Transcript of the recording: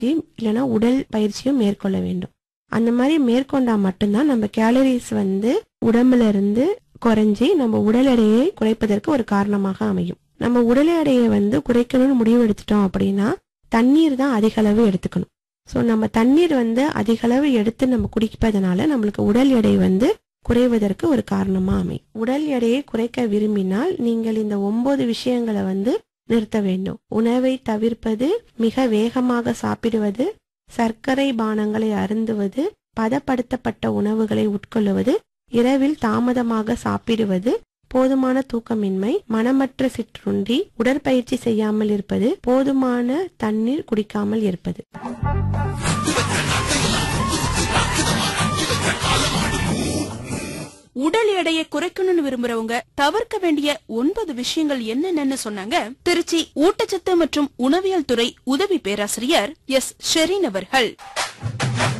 இல்லைன்னா உடல் பயிற்சியும் மேற்கொள்ள வேண்டும் அந்த மாதிரி மேற்கொண்டா மட்டும்தான் நம்ம கேலரிஸ் வந்து உடம்புல இருந்து குறைஞ்சி நம்ம உடல் எடையை குறைப்பதற்கு ஒரு காரணமாக அமையும் நம்ம உடல் எடையை வந்து குறைக்கணும்னு முடிவு எடுத்துட்டோம் அப்படின்னா தண்ணீர் தான் அதிக அளவு எடுத்துக்கணும் ஸோ நம்ம தண்ணீர் வந்து அதிக அளவு எடுத்து நம்ம குடிப்பதனால நம்மளுக்கு உடல் எடை வந்து குறைவதற்கு ஒரு காரணமா அமையும் உடல் எடையை குறைக்க விரும்பினால் நீங்கள் இந்த ஒன்பது விஷயங்களை வந்து நிறுத்த வேண்டும் உணவை தவிர்ப்பது மிக வேகமாக சாப்பிடுவது சர்க்கரை பானங்களை அருந்துவது பதப்படுத்தப்பட்ட உணவுகளை உட்கொள்ளுவது இரவில் தாமதமாக சாப்பிடுவது போதுமான தூக்கமின்மை மனமற்ற சிற்றுண்டி உடற்பயிற்சி செய்யாமல் இருப்பது போதுமான தண்ணீர் குடிக்காமல் இருப்பது உடல் எடையை குறைக்கணும்னு விரும்புறவங்க தவிர்க்க வேண்டிய ஒன்பது விஷயங்கள் என்னென்னு சொன்னாங்க திருச்சி ஊட்டச்சத்து மற்றும் உணவியல் துறை உதவி பேராசிரியர் எஸ் ஷெரீன் அவர்கள்